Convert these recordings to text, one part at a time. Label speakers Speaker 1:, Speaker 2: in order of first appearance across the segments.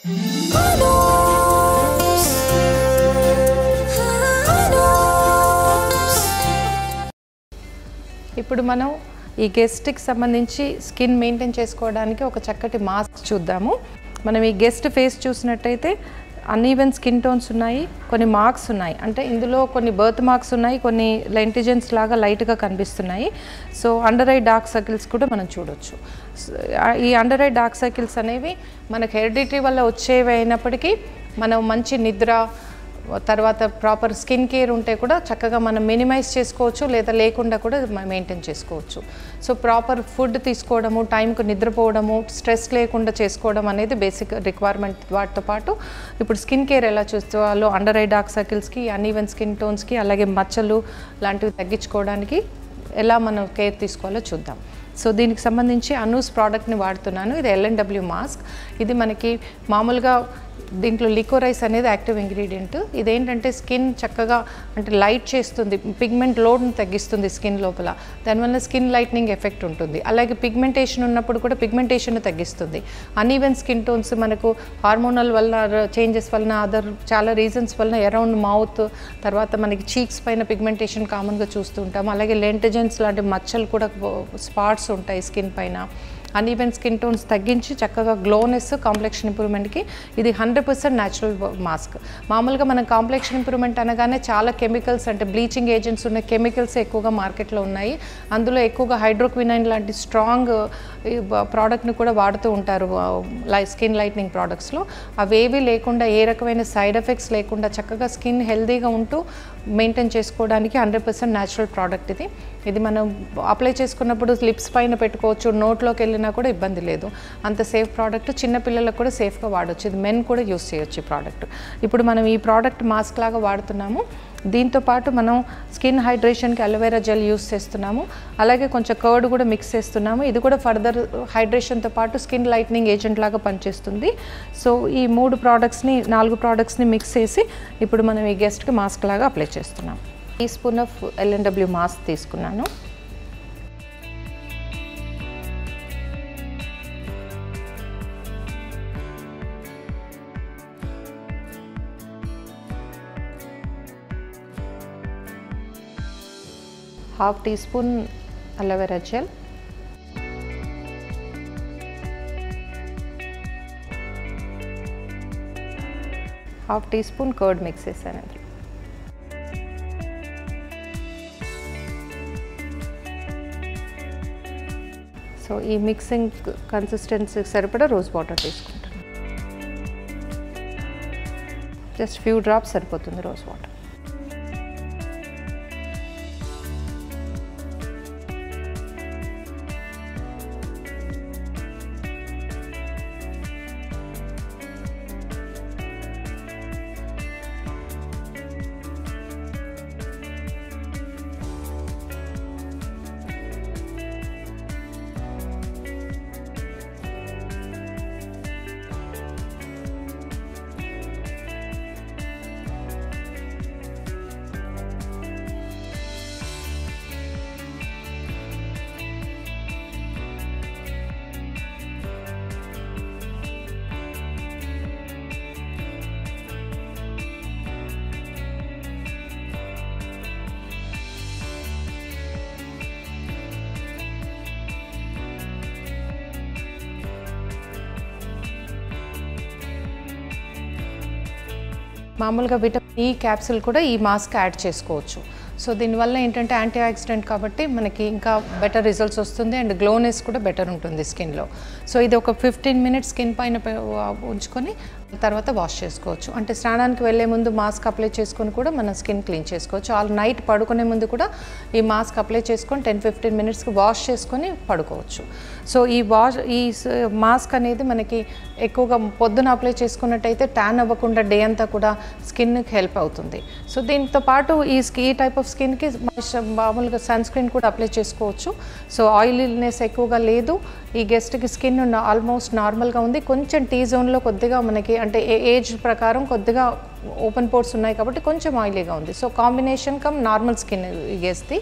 Speaker 1: ఇప్పుడు మనం ఈ గెస్ట్కి సంబంధించి స్కిన్ మెయింటైన్ చేసుకోవడానికి ఒక చక్కటి మాస్క్ చూద్దాము మనం ఈ గెస్ట్ ఫేస్ చూసినట్టయితే అన్ఈవెన్ స్కిన్ టోన్స్ ఉన్నాయి కొన్ని మార్క్స్ ఉన్నాయి అంటే ఇందులో కొన్ని బర్త్ మార్క్స్ ఉన్నాయి కొన్ని లెంటిజెన్స్ లాగా లైట్గా కనిపిస్తున్నాయి so under eye dark circles కూడా మనం చూడొచ్చు సో, ఆ- ఈ అండర్ ఐ డార్క్ సర్కిల్స్ అనేవి మనకు హెరిడిటరీ వల్ల వచ్చేవి అయినప్పటికీ మనం మంచి నిద్ర తర్వాత ప్రాపర్ స్కిన్ కేర్ ఉంటే కూడా చక్కగా మనం మినిమైజ్ చేసుకోవచ్చు లేదా లేకుండా కూడా మెయింటైన్ చేసుకోవచ్చు సో ప్రాపర్ ఫుడ్ తీసుకోవడము టైంకు నిద్రపోవడము స్ట్రెస్ లేకుండా చేసుకోవడం అనేది బేసిక్ రిక్వైర్మెంట్ వాటితో పాటు ఇప్పుడు స్కిన్ కేర్ ఎలా చూసుకోవాలో అండర్ ఐ డార్క్ సర్కిల్స్కి అన్ఈవెన్ స్కిన్ టోన్స్కి అలాగే మచ్చలు లాంటివి తగ్గించుకోవడానికి ఎలా మనం కేర్ తీసుకోవాలో చూద్దాం సో దీనికి సంబంధించి అనూస్ ప్రోడక్ట్ని వాడుతున్నాను ఇది ఎల్ఎన్డబ్ల్యూ మాస్క్ ఇది మనకి మామూలుగా దీంట్లో లికోరైస్ అనేది యాక్టివ్ ఇంగ్రీడియంట్ ఇదేంటంటే స్కిన్ చక్కగా అంటే లైట్ చేస్తుంది పిగ్మెంట్ లోడ్ని తగ్గిస్తుంది స్కిన్ లోపల దానివల్ల స్కిన్ లైట్నింగ్ ఎఫెక్ట్ ఉంటుంది అలాగే పిగ్మెంటేషన్ ఉన్నప్పుడు కూడా పిగ్మెంటేషన్ తగ్గిస్తుంది అన్ఈవెన్ స్కిన్ టోన్స్ మనకు హార్మోనల్ వల్ల చేంజెస్ వలన అదర్ చాలా రీజన్స్ వలన అరౌండ్ మౌత్ తర్వాత మనకి చీక్స్ పైన పిగ్మెంటేషన్ కామన్గా చూస్తూ ఉంటాం అలాగే లెంటజెన్స్ లాంటి మచ్చలు కూడా స్పాట్స్ ఉంటాయి స్కిన్ పైన అన్ఈవెన్ స్కిన్ టోన్స్ తగ్గించి చక్కగా గ్లోనెస్ కాంప్లెక్షన్ ఇంప్రూవ్మెంట్కి ఇది హండ్రెడ్ పర్సెంట్ న్యాచురల్ మాస్క్ మామూలుగా మనం కాంప్లెక్షన్ ఇంప్రూవ్మెంట్ అనగానే చాలా కెమికల్స్ అంటే బ్లీచింగ్ ఏజెంట్స్ ఉన్న కెమికల్స్ ఎక్కువగా మార్కెట్లో ఉన్నాయి అందులో ఎక్కువగా హైడ్రోక్వినైన్ లాంటి స్ట్రాంగ్ ప్రోడక్ట్ని కూడా వాడుతూ ఉంటారు లై స్కిన్ లైట్నింగ్ ప్రోడక్ట్స్లో అవేవి లేకుండా ఏ రకమైన సైడ్ ఎఫెక్ట్స్ లేకుండా చక్కగా స్కిన్ హెల్దీగా ఉంటూ మెయింటైన్ చేసుకోవడానికి హండ్రెడ్ పర్సెంట్ న్యాచురల్ ప్రోడక్ట్ ఇది ఇది మనం అప్లై చేసుకున్నప్పుడు లిప్స్ పైన పెట్టుకోవచ్చు నోట్లోకి వెళ్ళినా కూడా ఇబ్బంది లేదు అంత సేఫ్ ప్రోడక్ట్ చిన్న పిల్లలకు కూడా సేఫ్గా వాడవచ్చు ఇది మెన్ కూడా యూస్ చేయొచ్చు ఈ ప్రోడక్ట్ ఇప్పుడు మనం ఈ ప్రోడక్ట్ మాస్క్ లాగా వాడుతున్నాము దీంతో పాటు మనం స్కిన్ హైడ్రేషన్కి అలోవెరా జెల్ యూస్ చేస్తున్నాము అలాగే కొంచెం కర్డ్ కూడా మిక్స్ చేస్తున్నాము ఇది కూడా ఫర్దర్ హైడ్రేషన్తో పాటు స్కిన్ లైట్నింగ్ ఏజెంట్ లాగా పనిచేస్తుంది సో ఈ మూడు ప్రోడక్ట్స్ని నాలుగు ప్రోడక్ట్స్ని మిక్స్ చేసి ఇప్పుడు మనం ఈ గెస్ట్కి మాస్క్ లాగా అప్లై చేస్తున్నాం teaspoon of LNW mask తీసుకున్నాను half teaspoon aloe vera gel half teaspoon curd mix చేశాను అందులో సో ఈ మిక్సింగ్ కన్సిస్టెన్సీకి సరిపడా రోజ్ వాటర్ తీసుకుంటాను జస్ట్ ఫ్యూ డ్రాప్స్ సరిపోతుంది రోజ్ వాటర్ మామూలుగా విటమిన్ ఈ క్యాప్సిల్ కూడా ఈ మాస్క్ యాడ్ చేసుకోవచ్చు సో దీనివల్ల ఏంటంటే యాంటీ ఆక్సిడెంట్ కాబట్టి మనకి ఇంకా బెటర్ రిజల్ట్స్ వస్తుంది అండ్ గ్లోనెస్ కూడా బెటర్ ఉంటుంది స్కిన్లో సో ఇది ఒక ఫిఫ్టీన్ మినిట్స్ స్కిన్ పైన పె- ఉంచుకొని తర్వాత వాష్ చేసుకోవచ్చు అంటే స్నానానికి వెళ్ళే ముందు మాస్క్ అప్లై చేసుకొని కూడా మన స్కిన్ క్లీన్ చేసుకోవచ్చు ఆల్ నైట్ పడుకునే ముందు కూడా ఈ మాస్క్ అప్లై చేసుకొని టెన్ ఫిఫ్టీన్ మినిట్స్కి వాష్ చేసుకొని పడుకోవచ్చు సో ఈ వాష్ ఈ స- మాస్క్ అనేది మనకి ఎక్కువగా పొద్దున అప్లై చేసుకున్నట్టయితే ట్యాన్ అవ్వకుండా డే అంతా కూడా స్కిన్కి హెల్ప్ అవుతుంది సో దీంతో పాటు ఈ స్కి ఈ టైప్ ఆఫ్ స్కిన్కి మామూలుగా సన్ స్క్రీన్ కూడా అప్లై చేసుకోవచ్చు సో ఆయిలీనెస్ ఎక్కువగా లేదు ఈ గెస్ట్కి స్కిన్ ఆల్మోస్ట్ నార్మల్గా ఉంది కొంచెం టీ జోన్లో కొద్దిగా మనకి అంటే ఏజ్ ప్రకారం కొద్దిగా ఓపెన్ పోర్ట్స్ ఉన్నాయి కాబట్టి కొంచెం ఆయిలీగా ఉంది so combination come normal skin ఈ గెస్ట్ది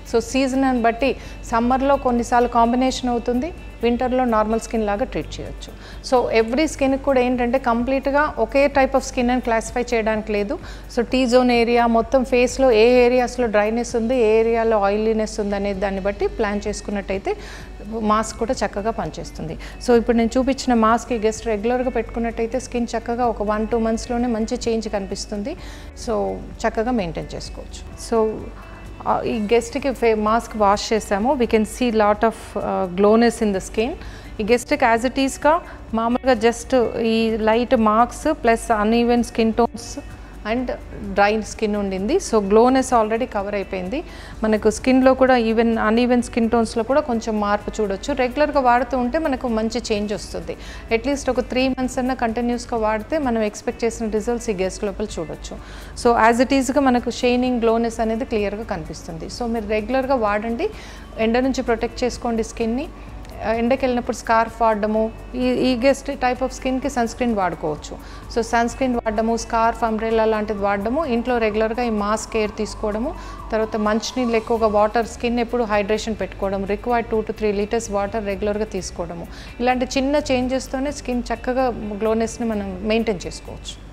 Speaker 1: సో సీజన్ బట్టి సమ్మర్లో కొన్నిసార్లు కాంబినేషన్ అవుతుంది వింటర్లో నార్మల్ స్కిన్ లాగా ట్రీట్ చేయొచ్చు సో ఎవ్రీ స్కిన్కి కూడా ఏంటంటే కంప్లీట్గా ఒకే టైప్ ఆఫ్ స్కిన్ అని క్లాసిఫై చేయడానికి లేదు సో టీ జోన్ ఏరియా మొత్తం ఫేస్లో ఏ ఏరియాస్లో డ్రైనెస్ ఉంది ఏ ఏరియాలో ఆయిలీనెస్ ఉంది అనేది దాన్ని బట్టి ప్లాన్ చేసుకున్నట్టయితే మాస్క్ కూడా చక్కగా పనిచేస్తుంది సో ఇప్పుడు నేను చూపించిన మాస్క్ ఈ గెస్ట్ రెగ్యులర్గా పెట్టుకున్నట్టయితే స్కిన్ చక్కగా ఒక వన్ టూ మంత్స్లోనే మంచి చేంజ్ కనిపిస్తుంది సో చక్కగా మెయింటైన్ చేసుకోవచ్చు సో ఆ, ఈ గెస్ట్కి ఫే మాస్క్ వాష్ చేసాము we can see lot of glowness in the skin ఈ గెస్ట్కి యాజ్ ఇట్ ఈస్గా మామూలుగా జస్ట్ ఈ light marks plus uneven skin tones and dry skin ఉండింది సో గ్లోనెస్ ఆల్రెడీ కవర్ అయిపోయింది మనకు స్కిన్లో కూడా ఈవెన్ అన్ఈవెన్ స్కిన్ టోన్స్లో కూడా కొంచెం మార్పు చూడొచ్చు రెగ్యులర్గా వాడుతూ ఉంటే మనకు మంచి చేంజ్ వస్తుంది అట్లీస్ట్ ఒక త్రీ మంత్స్ అన్న కంటిన్యూస్గా వాడితే మనం ఎక్స్పెక్ట్ చేసిన రిజల్ట్స్ ఈ గెస్ట్ లోపల చూడొచ్చు సో యాజ్ ఇట్ ఈస్గా మనకు షైనింగ్ గ్లోనెస్ అనేది క్లియర్గా కనిపిస్తుంది సో మీరు రెగ్యులర్గా వాడండి ఎండ నుంచి ప్రొటెక్ట్ చేసుకోండి స్కిన్ని ఎండకి వెళ్ళినప్పుడు స్కార్ఫ్ వాడడము ఈ ఈ గెస్ట్ టైప్ ఆఫ్ స్కిన్కి సన్ స్క్రీన్ వాడుకోవచ్చు సో సన్ స్క్రీన్ వాడడము స్కార్ఫ్ అంబ్రెల్లా లాంటిది వాడడము ఇంట్లో రెగ్యులర్గా ఈ మాస్క్ కేర్ తీసుకోవడము తర్వాత మంచినీళ్ళు ఎక్కువగా వాటర్ స్కిన్ ఎప్పుడు హైడ్రేషన్ పెట్టుకోవడం required two to three litres water రెగ్యులర్గా తీసుకోవడము ఇలాంటి చిన్న చేంజెస్తోనే స్కిన్ చక్కగా గ్లోనెస్ని మనం మెయింటైన్ చేసుకోవచ్చు